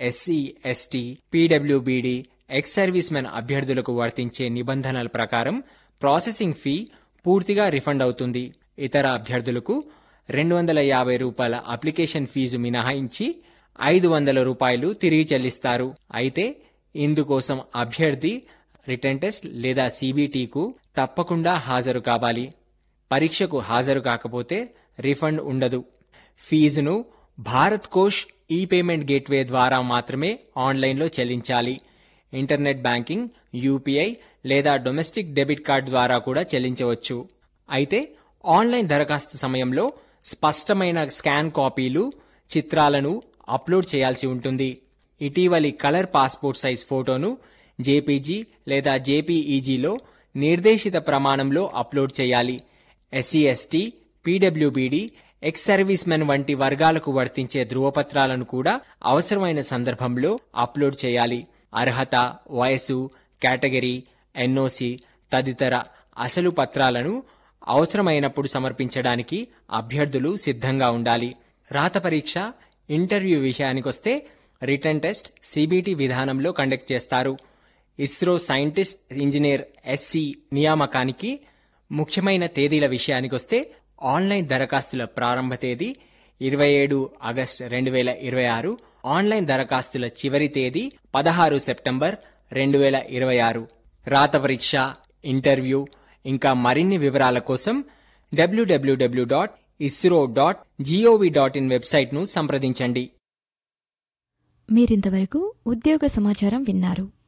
SC ST PWBD ex servicemen అభ్యర్థులకు వర్తించే నిబంధనల ప్రకారం ప్రాసెసింగ్ ఫీ పూర్తిగా రిఫండ్ అవుతుంది ఇతర అభ్యర్థులకు రెండు వందల యాభై రూపాయల అప్లికేషన్ ఫీజు మినహాయించి ఐదు వందల రూపాయలు తిరిగి చెల్లిస్తారు అయితే ఇందుకోసం అభ్యర్థి రిటర్న్ టెస్ట్ లేదా సిబిటికు తప్పకుండా హాజరు కావాలి పరీక్షకు హాజరు కాకపోతే రిఫండ్ ఉండదు ఫీజును Bharat Kosh E payment gateway ద్వారా మాత్రమే ఆన్లైన్లో చెల్లించాలి ఇంటర్నెట్ బ్యాంకింగ్ యూపీఐ లేదా డొమెస్టిక్ డెబిట్ కార్డ్ ద్వారా కూడా చెల్లించవచ్చు అయితే ఆన్లైన్ దరఖాస్తు సమయంలో స్పష్టమైన స్కాన్ కాపీలు చిత్రాలను అప్లోడ్ చేయాల్సి ఉంటుంది ఇటీవలి కలర్ పాస్పోర్ట్ సైజ్ ఫోటోను జేపీజీ లేదా జేపీఈజీలో నిర్దేశిత ప్రమాణంలో అప్లోడ్ చేయాలి SC ST PWBD ex servicemen వంటి వర్గాలకు వర్తించే ధృవపత్రాలను కూడా అవసరమైన సందర్భంలో అప్లోడ్ చేయాలి అర్హత వయసు కేటగిరీ ఎన్ఓసి తదితర అసలు పత్రాలను అవసరమైనప్పుడు సమర్పించడానికి అభ్యర్థులు సిద్ధంగా ఉండాలి రాత పరీక్ష ఇంటర్వ్యూ విషయానికొస్తే రిటర్న్ టెస్ట్ సిబిటి విధానంలో కండక్ట్ చేస్తారు ఇస్రో సైంటిస్ట్ ఇంజనీర్ ఎస్సి నియామకానికి ముఖ్యమైన తేదీల విషయానికొస్తే ఆన్లైన్ దరఖాస్తుల ప్రారంభ తేదీ ఇరవై ఏడు ఆగస్టు రెండు వేల ఇరవై ఆరు ఆన్లైన్ దరఖాస్తుల చివరి తేదీ పదహారు సెప్టెంబర్ రెండు వేల ఇరవై ఆరు రాత పరీక్ష ఇంటర్వ్యూ ఇంకా మరిన్ని వివరాల కోసం W W W dot ISRO dot G O V dot in వెబ్సైట్ను సంప్రదించండి మీరింతవరకు ఉద్యోగ సమాచారం విన్నారు